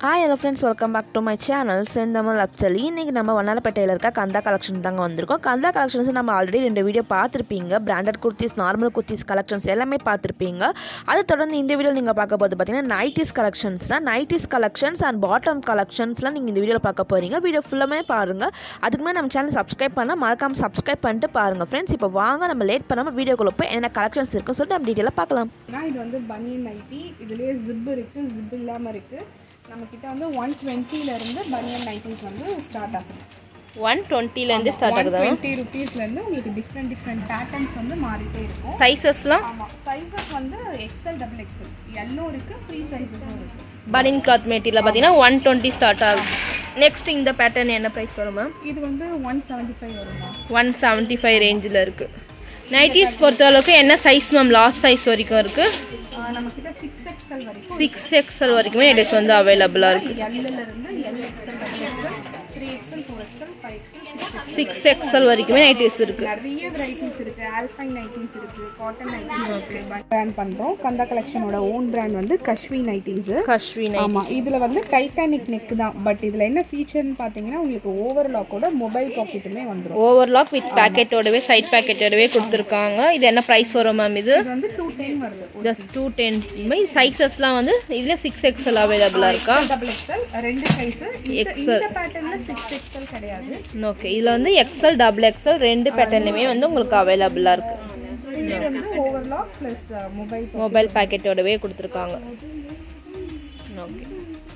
Hi hello friends welcome back to my channel செந்தமல் அப்சலி இன்றைக்கி நம்ம வண்ணாரப்பேட்டையில் இருக்க கந்தா கலெக்ஷன் தாங்க வந்திருக்கோம் கந்தா கலெக்ஷன்ஸ் நம்ம ஆல்ரெடி ரெண்டு வீடியோ பார்த்துருப்பீங்க branded kurtis normal kurtis collections எல்லாமே பார்த்துருப்பீங்க அதை தொடர்ந்து இந்த வீடியோ நீங்கள் பார்க்க போது பார்த்தீங்கன்னா நைட்டிஸ் கலெக்ஷன்ஸ் தான் நைட்டிஸ் கலெக்ஷன்ஸ் அண்ட் பாட்டம் கலெக்ஷன்ஸ்லாம் நீங்கள் இந்த வீடியோவில் பார்க்க போகிறீங்க வீடியோ ஃபுல்லாமே பாருங்கள் அதுக்கு மேலே நம்ம சேனல் சப்ஸ்கிரைப் பண்ணால் மறக்காமல் சப்ஸ்கிரைப் பண்ணிட்டு பாருங்கள் ஃப்ரெண்ட்ஸ் இப்போ வாங்க நம்ம லேட் பண்ணாமல் வீடியோக்குள்ளே போய் என்ன கலெக்ஷன்ஸ் இருக்குன்னு சொல்லிட்டு நம்ம டீட்டெயிலாக பார்க்கலாம் ஏன்னா இது வந்து பனியன் நைட்டி இதுலேயே ஜிப் இருக்குது ஜிப் இல்லாமல் இருக்குது நம்மக்கிட்ட வந்து ஒன் டுவெண்ட்டிலேருந்து பனியன் நைட்டிஸ் வந்து ஸ்டார்ட் ஆகுது ஒன் டுவெண்ட்டிலேருந்து ஸ்டார்ட் ஒன் ஆகுதா டுவெண்ட்டி ருபீஸ்லேருந்து உங்களுக்கு டிஃப்ரெண்ட் டிஃப்ரெண்ட் பேட்டர்ன்ஸ் வந்து மாறிட்டே இருக்கும் சைஸஸ்லாம் ஆமாம் சைஸஸ் வந்து எக்ஸல் டபுள் எக்ஸல் எல்லோ இருக்குது ஃப்ரீ சைஸஸும் இருக்குது பனின் கிளாத் மெட்டீரியல் பார்த்தீங்கன்னா ஒன் டுவெண்ட்டி ஸ்டார்ட் ஆகுது நெக்ஸ்ட் இந்த பேட்டர்ன் என்ன ப்ரைஸ் வரும் மேம் இது வந்து ஒன் செவன்ட்டி ஃபைவ் வருமா ஒன் செவன்ட்டி ஃபைவ் ரேஞ்சில் இருக்குது நைட்டிஸ் பொறுத்த அளவுக்கு என்ன சைஸ் மேம் லாஸ்ட் சைஸ் வரைக்கும் இருக்குது ஆஹ் நம்மக்கிட்ட சிக்ஸ் எக்ஸல் வரைக்கும் சிக்ஸ் எக்ஸல் வரைக்குமே நைட்டிஸ் வந்து அவைலபிளாக இருக்குது எல்லிலிருந்து L XL double XL three XL four XL five XL six XL six XL வரைக்குமே நைட்டிஸ் இருக்குது நிறைய வெரைட்டிஸ் இருக்கு ஆல்ஃபைன் நைட்டிஸ் இருக்கு காட்டன் நைட்டிஸ் இருக்கு பிராண்ட் பண்றோம் கந்தா கலெக்ஷனோட ஓன் பிராண்ட் வந்து கஷ்வி நைட்டிஸ் கஷ்வி நைட் ஆமா இதுல வந்து டைட்டானிக் நெக் தான் பட் இதுல என்ன ஃபீச்சர்னு பாத்தீங்கன்னா உங்களுக்கு ஓவர்லாக்கோட மொபைல் பாக்கெட்டுமே வந்துரும் ஓவர்லாக் வித் பேக்கெட்டோடவே சைட் பேக்கெட்டோடவே கொடுத்துருக்காங்க இது என்ன ப்ரைஸ் வரும் மேம் இது இது வந்து டூ டென் வருது ஜஸ்ட் டூ டென் சைஸஸ்லாம் வந்து இதில் சிக்ஸ் எக்ஸல் அவைலபிளாக இருக்கா டபுள் எக்ஸல் ரெண்டு சைஸ் இந்த பேட்டர்ன்ல சிக்ஸ் எக்ஸல் கிடையாது ஓகே இதில் வந்து எக்ஸல் டபுள் எக்ஸல் ரெண்டு பேட்டர்ன்லையுமே வந்து உங்களுக்கு அவைலபிளாக இருக்குது இது வந்து ஓவர்லாக் பிளஸ் மொபைல் மொபைல் பேக்கெட்டோடவே கொடுத்துருக்காங்க ஓகே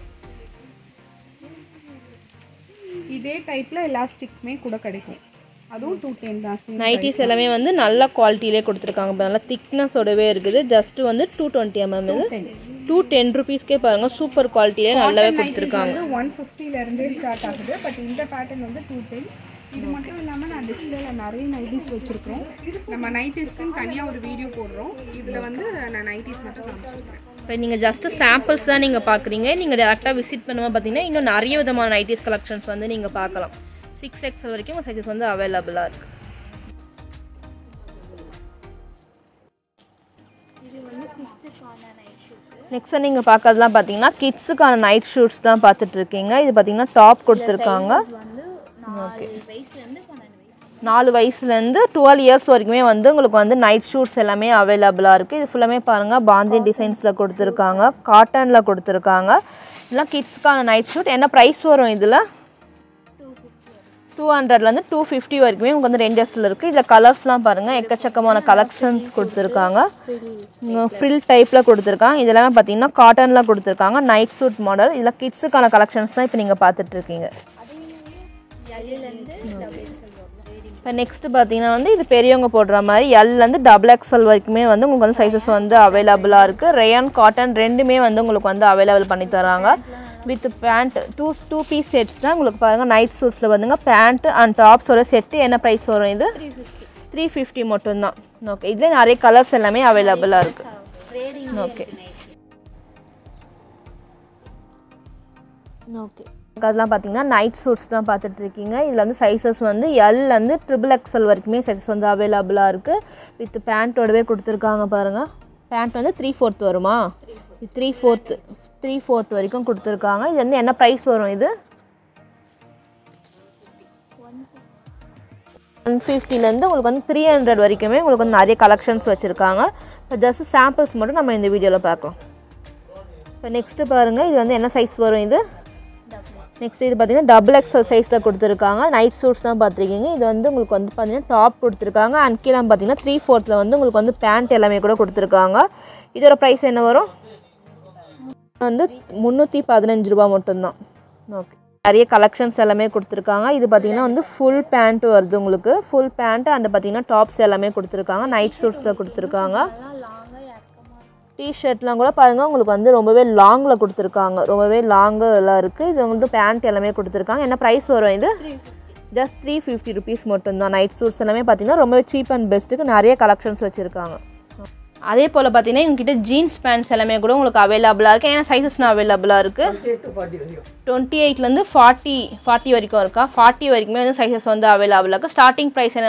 இதே டைப்ல எலாஸ்டிக்மே கூட கிடைக்கும் அதுவும் டூ டென் தான் same நைட்டிஸ் எல்லாமே வந்து நல்ல குவாலிட்டியிலே கொடுத்துருக்காங்க இப்போ நல்லா திக்னஸோடவே இருக்குது ஜஸ்ட் வந்து டூ டுவெண்ட்டி எம்எம் இது டூ டென் ருபீஸ்க்கே பாருங்கள் சூப்பர் குவாலிட்டியிலே நல்லாவே கொடுத்துருக்காங்க வந்து ஒன் ஃபிஃப்டிலேருந்தே ஸ்டார்ட் ஆகுது பட் இந்த பேட்டர்ன் வந்து டூ டென் இது மட்டும் இல்லாமல் நான் டிஸ்பிளேல நிறைய நைட்டிஸ் வச்சுருக்கோம் நம்ம நைட்டிஸ்க்குன்னு தனியாக ஒரு வீடியோ போடுறோம் இதில் வந்து நான் நைட்டிஸ் மட்டும் காமிச்சிருக்கேன் இப்போ நீங்கள் ஜஸ்ட்டு சாம்பிள்ஸ் தான் நீங்கள் பார்க்குறீங்க நீங்கள் டேரெக்டாக விசிட் பண்ணும்போது பார்த்தீங்கன்னா இன்னும் நிறைய விதமான நைட்டிஸ் கலெக்ஷன்ஸ் வந்து நீங்கள் பார்க்கலாம் சிக்ஸ் எக்ஸல் வரைக்கும் சைஸஸ் வந்து அவைலபிளாக இருக்குது நெக்ஸ்ட் நீங்கள் பார்க்கறதுலாம் பார்த்தீங்கன்னா கிட்ஸுக்கான நைட் ஷூட்ஸ் தான் பார்த்துட்டு இருக்கீங்க இது பார்த்தீங்கன்னா டாப் கொடுத்துருக்காங்க ஓகே நாலு வயசுலேருந்து டுவெல் இயர்ஸ் வரைக்குமே வந்து உங்களுக்கு வந்து நைட் ஷூட்ஸ் எல்லாமே அவைலபிளாக இருக்குது இது ஃபுல்லாமே பாருங்கள் பாந்தி டிசைன்ஸில் கொடுத்துருக்காங்க காட்டனில் கொடுத்துருக்காங்க இதெல்லாம் கிட்ஸ்க்கான நைட் ஷூட் என்ன ப்ரைஸ் வரும் இதில் டூ ஹண்ட்ரட்லேருந்து டூ ஃபிஃப்டி வரைக்குமே உங்களுக்கு வந்து ரேஞ்சஸில் இருக்குது இதில் கலர்ஸ்லாம் பாருங்கள் எக்கச்சக்கமான கலெக்ஷன்ஸ் கொடுத்துருக்காங்க ஃப்ரில் டைப்பில் கொடுத்துருக்காங்க இது எல்லாமே பார்த்தீங்கன்னா காட்டனில் கொடுத்துருக்காங்க நைட் சூட் மாடல் இதில் கிட்ஸுக்கான கலெக்ஷன்ஸ் தான் இப்போ நீங்கள் பார்த்துட்ருக்கீங்க இப்போ நெக்ஸ்ட்டு பார்த்தீங்கன்னா வந்து இது பெரியவங்க போடுற மாதிரி எல்லேருந்து டபுள் எக்ஸ்எல் வரைக்குமே வந்து உங்களுக்கு வந்து சைஸஸ் வந்து அவைலபிளாக இருக்குது ரேயான் காட்டன் ரெண்டுமே வந்து உங்களுக்கு வந்து அவைலபிள் பண்ணி தராங்க with pant two two piece sets தான் உங்களுக்கு பாருங்கள் நைட் சூட்ஸில் வந்துங்க பேண்ட் அண்ட் டாப்ஸோட செட்டு என்ன ப்ரைஸ் வரும் இது த்ரீ ஃபிஃப்டி மட்டும்தான் ஓகே இதில் நிறைய கலர்ஸ் எல்லாமே அவைலபிளாக இருக்குது ஓகே ஓகே அதெல்லாம் பார்த்தீங்கன்னா நைட் சூட்ஸ் தான் பார்த்துட்டு இருக்கீங்க இதில் வந்து சைஸஸ் வந்து எல்லேருந்து ட்ரிபிள் எக்ஸல் வரைக்குமே சைஸஸ் வந்து அவைலபிளாக இருக்குது வித் பேண்ட்டோடவே கொடுத்துருக்காங்க பாருங்கள் பேண்ட் வந்து த்ரீ ஃபோர்த் வருமா இது த்ரீ ஃபோர்த்து த்ரீ ஃபோர்த் வரைக்கும் கொடுத்துருக்காங்க இது வந்து என்ன ப்ரைஸ் வரும் இது ஒன் ஃபிஃப்டிலேருந்து உங்களுக்கு வந்து த்ரீ ஹண்ட்ரட் வரைக்குமே உங்களுக்கு வந்து நிறைய கலெக்ஷன்ஸ் வச்சுருக்காங்க இப்போ ஜஸ்ட் சாம்பிள்ஸ் மட்டும் நம்ம இந்த வீடியோவில் பார்க்கலாம் இப்போ நெக்ஸ்ட்டு பாருங்கள் இது வந்து என்ன சைஸ் வரும் இது நெக்ஸ்ட் இது பார்த்தீங்கன்னா டபுள் எக்ஸல் சைஸில் கொடுத்துருக்காங்க நைட் சூட்ஸ் தான் பார்த்துருக்கீங்க இது வந்து உங்களுக்கு வந்து பார்த்தீங்கன்னா டாப் கொடுத்துருக்காங்க அண்ட் கீழே பார்த்தீங்கன்னா த்ரீ ஃபோர்த்தில் வந்து உங்களுக்கு வந்து பேண்ட் எல்லாமே கூட கொடுத்துருக்காங்க இதோட ப்ரைஸ் என்ன வரும் வந்து முந்நூற்றி பதினஞ்சு ரூபா மட்டும்தான் ஓகே நிறைய கலெக்ஷன்ஸ் எல்லாமே கொடுத்துருக்காங்க இது பார்த்தீங்கன்னா வந்து ஃபுல் பேண்ட் வருது உங்களுக்கு ஃபுல் பேண்ட் அண்ட் பார்த்தீங்கன்னா டாப்ஸ் எல்லாமே கொடுத்துருக்காங்க நைட் சூட்ஸில் கொடுத்துருக்காங்க டிஷர்ட்லாம் கூட பாருங்கள் உங்களுக்கு வந்து ரொம்பவே லாங்கில் கொடுத்துருக்காங்க ரொம்பவே லாங்கு எல்லாம் இருக்குது இது வந்து பேண்ட் எல்லாமே கொடுத்துருக்காங்க என்ன ப்ரைஸ் வரும் இது ஜஸ்ட் த்ரீ ஃபிஃப்டி ருபீஸ் மட்டும்தான் நைட் சூட்ஸ் எல்லாமே பார்த்தீங்கன்னா ரொம்பவே சீப் அண்ட் பெஸ்ட்டுக்கு நிறைய கலெக்ஷன்ஸ் வச்சுருக்காங்க அதே போல் பார்த்தீங்கன்னா எங்ககிட்ட ஜீன்ஸ் பேண்ட்ஸ் எல்லாமே கூட உங்களுக்கு அவைலபிளாக இருக்குது ஏன்னா சைஸஸ்லாம் அவைலபிளாக இருக்குது டுவெண்ட்டி எயிட்லேருந்து ஃபார்ட்டி ஃபார்ட்டி வரைக்கும் இருக்கா ஃபார்ட்டி வரைக்குமே வந்து சைஸஸ் வந்து அவைலபிளாக இருக்குது ஸ்டார்டிங் ப்ரைஸ் என்ன வரும்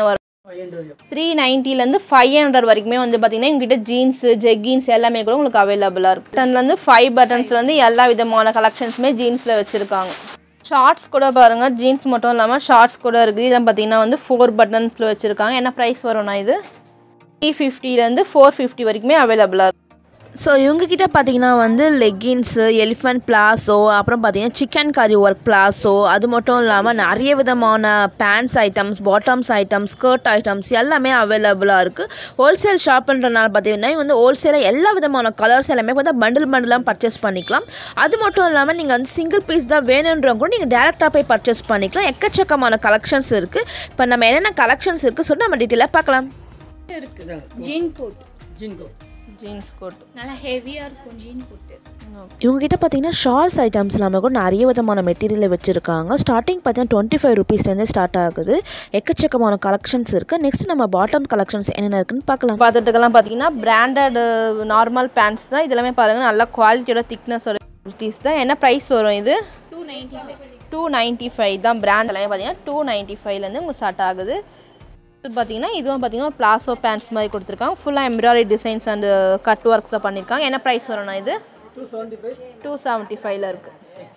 த்ரீ நைன்ட்டிலேருந்து ஃபைவ் ஹண்ட்ரட் வரைக்குமே வந்து பார்த்தீங்கன்னா எங்ககிட்ட ஜீன்ஸு ஜெக்கின்ஸ் எல்லாமே கூட உங்களுக்கு அவைலபிளாக இருக்குது பட்டன்லேருந்து ஃபைவ் பட்டன்ஸ்லேருந்து எல்லா விதமான கலெக்ஷன்ஸுமே ஜீன்ஸில் வச்சுருக்காங்க ஷார்ட்ஸ் கூட பாருங்கள் ஜீன்ஸ் மட்டும் இல்லாமல் ஷார்ட்ஸ் கூட இருக்குது இதெல்லாம் பார்த்தீங்கன்னா வந்து ஃபோர் பட்டன்ஸில் வச்சுருக்காங்க என்ன ப்ரைஸ் வரும்னா இது த்ரீ ஃபிஃப்டிலேருந்து ஃபோர் ஃபிஃப்டி வரைக்குமே அவைலபிளாக இருக்குது ஸோ இவங்ககிட்ட பார்த்தீங்கன்னா வந்து லெக்கின்ஸு எலிஃபண்ட் பிளாஸோ அப்புறம் பார்த்தீங்கன்னா சிக்கன் கறி ஒர்க் பிளாஸோ அது மட்டும் இல்லாமல் நிறைய விதமான pants items bottoms items skirt items எல்லாமே அவைலபிளாக இருக்குது ஹோல்சேல் ஷாப்ன்றனால பார்த்தீங்கன்னா இங்க வந்து ஹோல்சேலாக எல்லா விதமான கலர்ஸ் எல்லாமே பார்த்தா பண்டில் பண்டிலாக பர்ச்சேஸ் பண்ணிக்கலாம் அது மட்டும் இல்லாமல் நீங்கள் வந்து சிங்கிள் பீஸ் தான் வேணுன்றவங்க கூட நீங்கள் டேரெக்டாக போய் பர்ச்சேஸ் பண்ணிக்கலாம் எக்கச்சக்கமான கலெக்ஷன்ஸ் இருக்குது இப்போ நம்ம என்னென்ன கலெக்ஷன்ஸ் இருக்குது சொல்லி நம்ம டீட்டெயிலாக பார்க்கலாம் ஜீன் கோட் ஜீன்ஸ் கோட் நல்லா ஹெவியாக இருக்கும் ஜீன் கோட்டு இவங்ககிட்ட பார்த்தீங்கன்னா ஷால்ஸ் ஐட்டம்ஸ் எல்லாமே கூட நிறைய விதமான மெட்டீரியல் வச்சுருக்காங்க ஸ்டார்டிங் பார்த்தீங்கன்னா டுவெண்ட்டி ஃபைவ் ருபீஸ்லேருந்து ஸ்டார்ட் ஆகுது எக்கச்சக்கமான கலெக்ஷன்ஸ் இருக்குது நெக்ஸ்ட் நம்ம பாட்டம் கலெக்ஷன்ஸ் என்னென்ன இருக்குன்னு பார்க்கலாம் பார்த்துட்டுக்கெல்லாம் பார்த்தீங்கன்னா பிராண்டட் நார்மல் பேண்ட்ஸ் தான் இதெல்லாமே பாருங்கள் நல்ல குவாலிட்டியோட திக்னஸோட குர்த்திஸ் தான் என்ன ப்ரைஸ் வரும் இது two ninety five two ninety five தான் பிராண்ட் எல்லாமே பார்த்தீங்கன்னா டூ நைன்ட்டி ஃபைவ்லேருந்து உங்களுக்கு ஸ்டார்ட் ஆகுது இது பார்த்தீங்கன்னா இதுவும் பார்த்தீங்கன்னா பிளாசோ பேண்ட்ஸ் மாதிரி கொடுத்துருக்காங்க ஃபுல்லாக embroidery designs and cut works தான் பண்ணியிருக்காங்க என்ன ப்ரைஸ் வரும்னா இது டூ செவன்ட்டி ஃபைவ்ல இருக்குது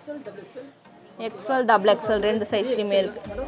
எக்ஸல் டபுள் எக்ஸல் ரெண்டு சைஸ்லையுமே இருக்குது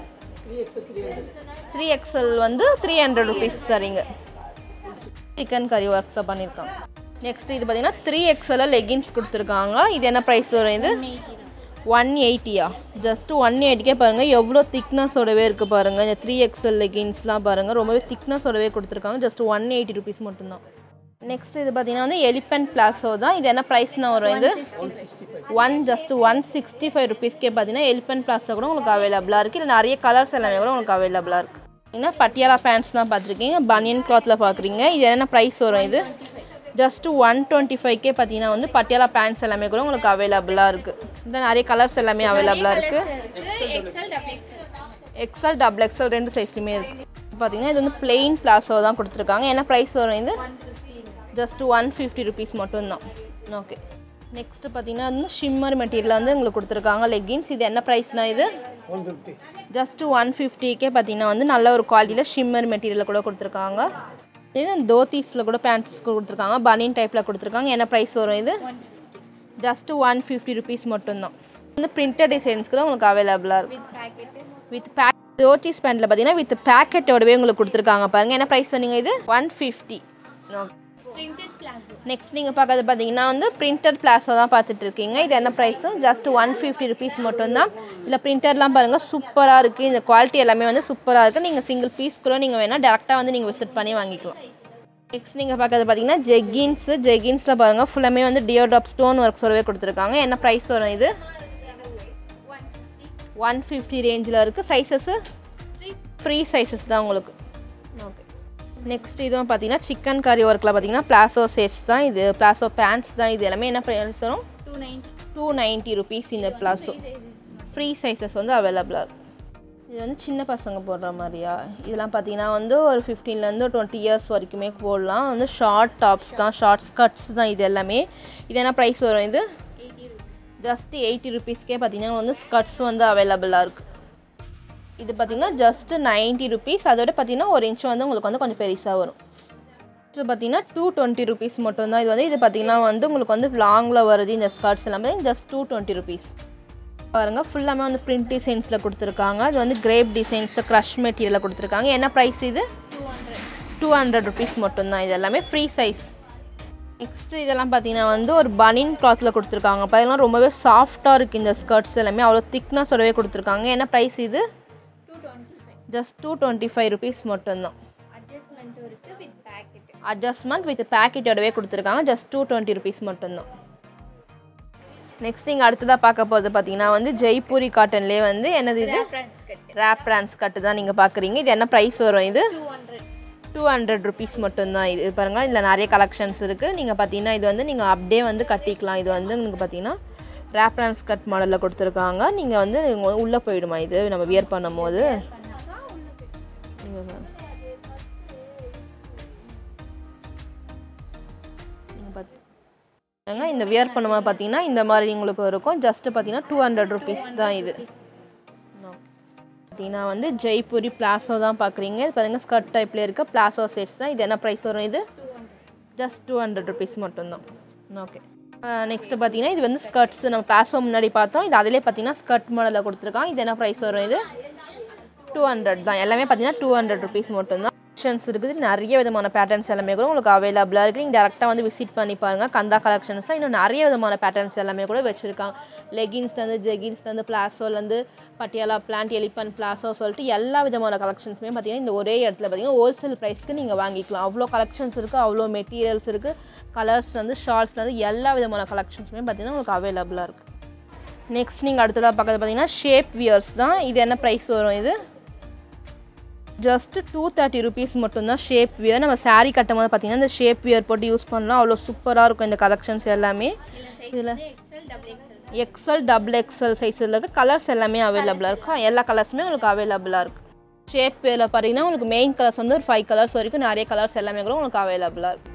த்ரீ எக்ஸல் வந்து த்ரீ ஹண்ட்ரட் ருபீஸ் தரீங்க சிக்கன் கறி ஒர்க்ஸ் தான் பண்ணியிருக்காங்க நெக்ஸ்ட் இது பார்த்தீங்கன்னா த்ரீ எக்ஸலில் லெகின்ஸ் கொடுத்துருக்காங்க இது என்ன ப்ரைஸ் வரும் இது ஒன் எயிட்டியா ஜஸ்ட் ஒன் எயிட்டிக்கே பாருங்கள் எவ்வளோ திக்னஸோடவே இருக்குது பாருங்கள் இந்த த்ரீ எக்ஸல் லெகின்ஸ்லாம் பாருங்கள் ரொம்பவே திக்னஸோடவே கொடுத்துருக்காங்க ஜஸ்ட் ஒன் எயிட்டி ருபீஸ் மட்டும்தான் நெக்ஸ்ட் இது பார்த்தீங்கன்னா வந்து எலிபென்ட் பிளாஸோ தான் இது என்ன ப்ரைஸ்னா வரும் இது one just one sixty five ருபீஸ்க்கே பார்த்தீங்கன்னா எலிபென்ட் பிளாஸோ கூட உங்களுக்கு அவைலபிளாக இருக்குது இல்லை நிறைய கலர்ஸ் எல்லாமே கூட உங்களுக்கு அவைலபிளாக இருக்குது பார்த்தீங்கன்னா பட்டியாலா பேண்ட்ஸ் தான் பார்த்துருக்கீங்க பனியன் கிளாத்தில் பார்க்குறீங்க இது என்ன ப்ரைஸ் வரும் இது ஜஸ்ட் ஒன் டுவெண்ட்டி ஃபைவ்க்கே பார்த்தீங்கன்னா வந்து பட்டியாலா பேண்ட்ஸ் எல்லாமே கூட உங்களுக்கு அவைலபிளாக இருக்குது இதில் நிறைய கலர்ஸ் எல்லாமே அவைலபிளாக இருக்குது XL double XL XL double XL ரெண்டு சைஸ்லையுமே இருக்குது பார்த்தீங்கன்னா இது வந்து பிளெயின் பிளாஸோ தான் கொடுத்துருக்காங்க என்ன ப்ரைஸ் வரும் இது ஜஸ்ட் ஒன் ஃபிஃப்டி ருபீஸ் மட்டும்தான் ஓகே நெக்ஸ்ட்டு பார்த்தீங்கன்னா வந்து ஷிம்மர் மெட்டீரியல் வந்து உங்களுக்கு கொடுத்துருக்காங்க லெகின்ஸ் இது என்ன ப்ரைஸ்னா இது ஜஸ்ட் ஒன் ஃபிஃப்டிக்கே பார்த்தீங்கன்னா வந்து நல்ல ஒரு குவாலிட்டியில் ஷிம்மர் மெட்டீரியல் கூட கொடுத்துருக்காங்க இது தோத்தீஸில் கூட பேண்ட்ஸ் கொடுத்துருக்காங்க பனியன் டைப்பில் கொடுத்துருக்காங்க என்ன ப்ரைஸ் வரும் இது ஜஸ்ட் ஒன் ஃபிஃப்டி ருபீஸ் மட்டும்தான் வந்து பிரிண்டட் டிசைன்ஸ்க்கு தான் உங்களுக்கு அவைலபிளாக இருக்கும் பேக்கெட்டு வித் பேக் ஜோட்டிஸ் பேண்ட்டில் பார்த்தீங்கன்னா வித் பேக்கெட்டோடவே உங்களுக்கு கொடுத்துருக்காங்க பாருங்கள் என்ன ப்ரைஸ் சொன்னீங்க இது one fifty printed palazzo next நீங்கள் பார்க்கறது பார்த்தீங்கன்னா வந்து பிரிண்டட் பிளாஸோ தான் பார்த்துட்டு இருக்கீங்க இது என்ன ப்ரைஸும் ஜஸ்ட் ஒன் ஃபிஃப்டி ருபீஸ் மட்டும்தான் இதில் பிரிண்டட்லாம் பாருங்கள் சூப்பராக இருக்குது இந்த குவாலிட்டி எல்லாமே வந்து சூப்பராக இருக்குது நீங்கள் சிங்கிள் பீஸ் கூட நீங்கள் வேணால் டேரெக்டாக வந்து நீங்கள் விசிட் பண்ணி வாங்கிக்கலாம் நெக்ஸ்ட் நீங்கள் பார்க்கறது பார்த்தீங்கன்னா ஜெக்கின்ஸு ஜெக்கின்ஸில் பாருங்கள் ஃபுல்லாமே வந்து டியோடாப் ஸ்டோன் ஒர்க்ஸோடவே கொடுத்துருக்காங்க என்ன ப்ரைஸ் வரும் இது ஒன் ஃபிஃப்டி ரேஞ்சில் இருக்குது சைஸஸ்ஸு ஃப்ரீ சைஸஸ் தான் உங்களுக்கு ஓகே நெக்ஸ்ட் இதுவும் பார்த்தீங்கன்னா சிக்கன் கறி ஒர்க்கில் பார்த்தீங்கன்னா பிளாசோ செட்ஸ் தான் இது பிளாசோ பேண்ட்ஸ் தான் இது எல்லாமே என்ன ப்ரைஸ் வரும் two ninety two ninety rupees இந்த பிளாசோ ஃப்ரீ சைஸஸ் வந்து அவைலபிளாக இருக்கும் இது வந்து சின்ன பசங்க போடுற மாதிரியா இதெல்லாம் பார்த்தீங்கன்னா வந்து ஒரு ஃபிஃப்டீன்லேருந்து டுவெண்ட்டி இயர்ஸ் வரைக்குமே போடலாம் வந்து ஷார்ட் டாப்ஸ் தான் ஷார்ட் ஸ்கர்ட்ஸ் தான் இது எல்லாமே இது என்ன ப்ரைஸ் வரும் இது ஜஸ்ட் எயிட்டி ருபீஸ்க்கே பார்த்தீங்கன்னா வந்து ஸ்கர்ட்ஸ் வந்து அவைலபிளாக இருக்குது இது பார்த்தீங்கன்னா ஜஸ்ட் நைன்ட்டி ருபீஸ் அதோட பார்த்தீங்கன்னா ஒரு இன்ச் வந்து உங்களுக்கு வந்து கொஞ்சம் பெருசாக வரும் இது பார்த்தீங்கன்னா டூ டுவெண்ட்டி ருபீஸ் மட்டும்தான் இது வந்து இது பார்த்தீங்கன்னா வந்து உங்களுக்கு வந்து லாங்கில் வருது இந்த ஸ்கர்ட்ஸ் எல்லாமே ஜஸ்ட் டூ டுவெண்ட்டி ருபீஸ் பாருங்கள் ஃபுல்லாமே வந்து பிரிண்ட் டிசைன்ஸில் கொடுத்துருக்காங்க இது வந்து கிரேப் டிசைன்ஸில் க்ரஷ் மெட்டீரியலில் கொடுத்துருக்காங்க என்ன ப்ரைஸ் இது டூ ஹண்ட்ரட் ருபீஸ் மட்டும்தான் இது எல்லாமே ஃப்ரீ சைஸ் நெக்ஸ்ட்டு இதெல்லாம் பார்த்தீங்கன்னா வந்து ஒரு பனின் கிளாத்தில் கொடுத்துருக்காங்க பார்த்தீங்கன்னா ரொம்பவே சாஃப்டாக இருக்குது இந்த ஸ்கர்ட்ஸ் எல்லாமே அவ்வளோ திக்னஸோடவே கொடுத்துருக்காங்க என்ன ப்ரைஸ் இது two twenty five just two twenty five rupees மட்டும்தான் அட்ஜஸ்ட்மெண்ட்டும் இருக்குது வித் பேக்கெட்டு அட்ஜஸ்ட்மெண்ட் வித் பேக்கெட்டோடவே கொடுத்துருக்காங்க ஜஸ்ட் டூ டுவெண்ட்டி ருபீஸ் மட்டும்தான் நெக்ஸ்ட் நீங்கள் அடுத்ததாக பார்க்க போகிறது பார்த்தீங்கன்னா வந்து ஜெய்ப்பூரி காட்டன்லேயே வந்து என்னது இது front cut wrap front cut தான் நீங்கள் பார்க்குறீங்க இது என்ன ப்ரைஸ் வரும் இது two hundred two hundred rupees மட்டும்தான் இது பாருங்கள் இதில் நிறைய கலெக்ஷன்ஸ் இருக்குது நீங்கள் பார்த்தீங்கன்னா இது வந்து நீங்கள் அப்படியே வந்து கட்டிக்கலாம் இது வந்து உங்களுக்கு பார்த்தீங்கன்னா ரேப் பிரான்ஸ் கட் மாடலில் கொடுத்துருக்காங்க நீங்கள் வந்து உள்ளே போயிடுமா இது நம்ம வியர் பண்ணும்போது இங்க பாருங்க. இங்க பாத்து- பாருங்க, இந்த வியர் பண்ணும்போது பார்த்தீங்கன்னா இந்த மாதிரி உங்களுக்கு இருக்கும் ஜஸ்ட் பார்த்தீங்கன்னா டூ ஹண்ட்ரட் ருபீஸ் தான் இது பார்த்தீங்கன்னா வந்து ஜெய்ப்பூரி பிளாசோ தான் பார்க்குறீங்க இது பாருங்கள் ஸ்கர்ட் டைப்பில் இருக்க பிளாசோ செட்ஸ் தான் இது என்ன ப்ரைஸ் வரும் இது ஜஸ்ட் டூ ஹண்ட்ரட் ருபீஸ் மட்டும்தான் ஓகே நெக்ஸ்ட்டு பார்த்தீங்கன்னா இது வந்து ஸ்கர்ட்ஸ் நம்ம பிளாசோ முன்னாடி பார்த்தோம் இது அதிலே பார்த்தீங்கன்னா ஸ்கர்ட் மாடலில் கொடுத்துருக்கான் இது என்ன ப்ரைஸ் வரும் இது டூ ஹண்ட்ரட் தான் எல்லாமே பார்த்தீங்கன்னா டூ ஹண்ட்ரட் ருபீஸ் மட்டும்தான் கலெக்ஷன்ஸ் இருக்குது நிறைய விதமான பேட்டர்ன்ஸ் எல்லாமே கூட உங்களுக்கு அவைலபிளாக இருக்குது நீங்கள் டேரெக்டாக வந்து விசிட் பண்ணி பாருங்கள் கந்தா கலெக்ஷன்ஸ்லாம் இன்னும் நிறைய விதமான பேட்டர்ன்ஸ் எல்லாமே கூட வச்சுருக்காங்க லெகின்ஸ்லேருந்து ஜெகின்ஸ்லேருந்து பிளாசோலேருந்து பட்டியாலா பிளான்ட் எலிபன் பிளாசோ சொல்லிட்டு எல்லா விதமான கலெக்ஷன்ஸுமே பார்த்தீங்கன்னா இந்த ஒரே இடத்துல பார்த்தீங்கன்னா ஹோல்சேல் ப்ரைஸ்க்கு நீங்கள் வாங்கிக்கலாம் அவ்வளோ கலெக்ஷன்ஸ் இருக்குது அவ்வளோ மெட்டீரியல்ஸ் இருக்குது கலர்ஸ் வந்து ஷார்ட்ஸ்லேருந்து எல்லா விதமான கலெக்ஷன்ஸுமே பார்த்தீங்கன்னா உங்களுக்கு அவைலபிளாக இருக்குது நெக்ஸ்ட் நீங்கள் அடுத்ததாக பார்க்குறது பார்த்தீங்கன்னா ஷேப் வியர்ஸ் தான் இது என்ன ப்ரைஸ் வரும் இது ஜஸ்ட் டூ தேர்ட்டி ருபீஸ் மட்டும்தான் ஷேப் வியர் நம்ம saree கட்டும் போது பார்த்தீங்கன்னா இந்த ஷேப் வியர் போட்டு யூஸ் பண்ணலாம் அவ்வளோ சூப்பராக இருக்கும் இந்த கலெக்ஷன்ஸ் எல்லாமே இதில் XL double XL XL double XL சைஸில் இருக்க கலர்ஸ் எல்லாமே அவைலபிளாக இருக்கும் எல்லா கலர்ஸுமே உங்களுக்கு அவைலபிளாக இருக்குது ஷேப் வியரில் பார்த்தீங்கன்னா உங்களுக்கு மெயின் கலர்ஸ் வந்து ஒரு ஃபைவ் கலர்ஸ் வரைக்கும் நிறைய கலர்ஸ் எல்லாமே கூட உங்களுக்கு அவைலபிளாக இருக்கும்